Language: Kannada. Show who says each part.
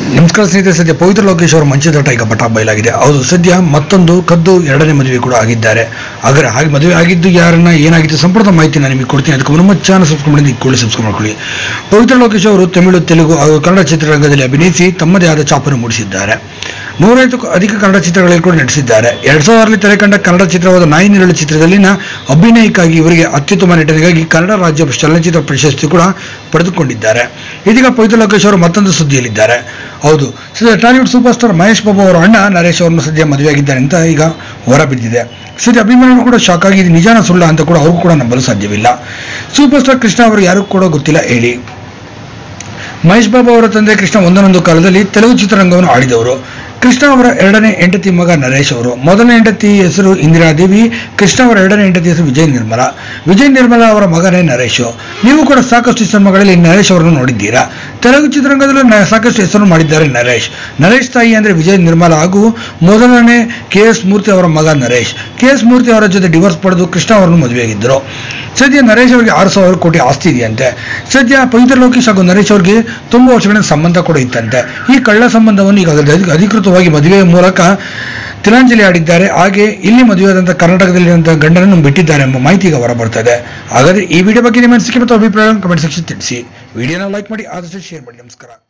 Speaker 1: ನಮಸ್ಕಾರ ಸ್ನೇಹಿತರೆ ಸದ್ಯ ಪವಿತ್ರ ಲೋಕೇಶ್ ಅವರ ಮಂಚದಟ ಈಗ ಪಟ ಬಯಲಾಗಿದೆ ಹೌದು ಸದ್ಯ ಮತ್ತೊಂದು ಕದ್ದು ಎರಡನೇ ಮದುವೆ ಕೂಡ ಆಗಿದ್ದಾರೆ ಹಾಗಾದ್ರೆ ಹಾಗೆ ಮದುವೆ ಆಗಿದ್ದು ಯಾರನ್ನ ಏನಾಗಿತ್ತು ಸಂಪೂರ್ಣ ಮಾಹಿತಿ ನಾನು ನಿಮಗೆ ಕೊಡ್ತೀನಿ ಅದಕ್ಕೆ ನಮ್ಮ ಚಾನಲ್ ಸಬ್ಸ್ಕ್ರೈಬ್ ಮಾಡಿ ಕೂಡಲೇ ಸಬ್ಸ್ಕ್ರೈಬ್ ಮಾಡ್ಕೊಳ್ಳಿ ಪವಿತ್ರ ಲೋಕೇಶ್ ಅವರು ತಮಿಳು ತೆಲುಗು ಹಾಗೂ ಕನ್ನಡ ಚಿತ್ರರಂಗದಲ್ಲಿ ಅಭಿನಯಿಸಿ ತಮ್ಮದೇ ಆದ ಛಾಪನ್ನು ಮೂಡಿಸಿದ್ದಾರೆ ನೂರೈವತ್ತಕ್ಕೂ ಅಧಿಕ ಕನ್ನಡ ಚಿತ್ರಗಳಲ್ಲಿ ಕೂಡ ನಟಿಸಿದ್ದಾರೆ ಎರಡ್ ಸಾವಿರದಲ್ಲಿ ತೆರೆ ಕಂಡ ಕನ್ನಡ ಚಿತ್ರವಾದ ನಾಯಿ ನೆರಳು ಚಿತ್ರದಲ್ಲಿನ ಅಭಿನಯಕ್ಕಾಗಿ ಇವರಿಗೆ ಅತ್ಯುತ್ತಮ ನಟನೆಗಾಗಿ ಕನ್ನಡ ರಾಜ್ಯ ಚಲನಚಿತ್ರ ಪ್ರಶಸ್ತಿ ಕೂಡ ಪಡೆದುಕೊಂಡಿದ್ದಾರೆ ಇದೀಗ ಪವಿತ್ರ ಲೋಕೇಶ್ ಅವರು ಮತ್ತೊಂದು ಸುದ್ದಿಯಲ್ಲಿದ್ದಾರೆ ಹೌದು ಸದ್ಯ ಟಾಲಿವುಡ್ ಸೂಪರ್ ಸ್ಟಾರ್ ಮಹೇಶ್ ಬಾಬು ಅವರ ಅಣ್ಣ ನರೇಶ್ ಅವರನ್ನು ಸದ್ಯ ಮದುವೆಯಾಗಿದ್ದಾರೆ ಅಂತ ಈಗ ಹೊರ ಬಿದ್ದಿದೆ ಸದ್ಯ ಅಭಿಮಾನಿಗಳು ಕೂಡ ಶಾಕ್ ಆಗಿ ಇದು ನಿಜಾನ ಸುಳ್ಳ ಅಂತ ಕೂಡ ಅವ್ರಿಗೂ ಕೂಡ ನಂಬಲು ಸಾಧ್ಯವಿಲ್ಲ ಸೂಪರ್ ಸ್ಟಾರ್ ಕೃಷ್ಣ ಅವರು ಯಾರಿಗೂ ಕೂಡ ಗೊತ್ತಿಲ್ಲ ಹೇಳಿ ಮಹೇಶ್ ಬಾಬು ಅವರ ತಂದೆ ಕೃಷ್ಣ ಒಂದನೊಂದು ಕಾಲದಲ್ಲಿ ತೆಲುಗು ಚಿತ್ರರಂಗವನ್ನು ಆಡಿದವರು ಕೃಷ್ಣ ಅವರ ಎರಡನೇ ಹೆಂಡತಿ ಮಗ ನರೇಶ್ ಅವರು ಮೊದಲನೇ ಹೆಂಡತಿ ಹೆಸರು ಇಂದಿರಾದೇವಿ ಕೃಷ್ಣ ಅವರ ಎರಡನೇ ಹೆಂಡತಿ ಹೆಸರು ವಿಜಯ್ ನಿರ್ಮಲ ವಿಜಯ್ ನಿರ್ಮಲ ಅವರ ಮಗನೇ ನರೇಶ್ ನೀವು ಕೂಡ ಸಾಕಷ್ಟು ಸಿನಿಮಾಗಳಲ್ಲಿ ನರೇಶ್ ಅವರನ್ನು ನೋಡಿದ್ದೀರಾ ತೆಲುಗು ಚಿತ್ರರಂಗದಲ್ಲೂ ನ- ಸಾಕಷ್ಟು ಹೆಸರು ಮಾಡಿದ್ದಾರೆ ನರೇಶ್ ನರೇಶ್ ತಾಯಿ ಅಂದ್ರೆ ವಿಜಯ್ ನಿರ್ಮಲ ಹಾಗೂ ಮೊದಲನೇ ಕೆ ಎಸ್ ಮೂರ್ತಿ ಅವರ ಮಗ ನರೇಶ್ ಕೆ ಎಸ್ ಮೂರ್ತಿ ಅವರ ಜೊತೆ ಡಿವೋರ್ಸ್ ಪಡೆದು ಕೃಷ್ಣ ಅವರನ್ನು ಮದುವೆಯಾಗಿದ್ದರು ಸದ್ಯ ನರೇಶ್ ಅವರಿಗೆ ಆರು ಸಾವಿರ ಕೋಟಿ ಆಸ್ತಿ ಇದೆಯಂತೆ ಸದ್ಯ ಪವಿತ್ರ ಲೋಕೇಶ್ ಹಾಗೂ ನರೇಶ್ ಅವರಿಗೆ ತುಂಬಾ ವರ್ಷಗಳ ಸಂಬಂಧ ಕೂಡ ಇತ್ತಂತೆ ಈ ಕಳ್ಳ ಸಂಬಂಧವನ್ನು ಈಗ ಅಧಿ- ಅಧಿಕೃತವಾಗಿ ಮದುವೆಯ ಮೂಲಕ ತಿಲಾಂಜಲಿ ಆಡಿದ್ದಾರೆ ಹಾಗೆ ಇಲ್ಲಿ ಮದುವೆಯಾದಂಥ ಕರ್ನಾಟಕದಲ್ಲಿರುವಂತಹ ಗಂಡನನ್ನು ಬಿಟ್ಟಿದ್ದಾರೆ ಎಂಬ ಮಾಹಿತಿ ಈಗ ಹೊರಬರ್ತದೆ ಹಾಗಾದ್ರೆ ಈ ವಿಡಿಯೋ ಬಗ್ಗೆ ನಿಮ್ಮ ಅನಿಸಿಕೆ ಮತ್ತು ಅಭಿಪ್ರಾಯ ಕಮೆಂಟ್ ಸೆಕ್ಷನ್ ತಿಳಿಸಿ ವಿಡಿಯೋನ ಲೈಕ್ ಮಾಡಿ ಆದಷ್ಟು ಶೇರ್ ಮಾಡಿ ನಮಸ್ಕಾರ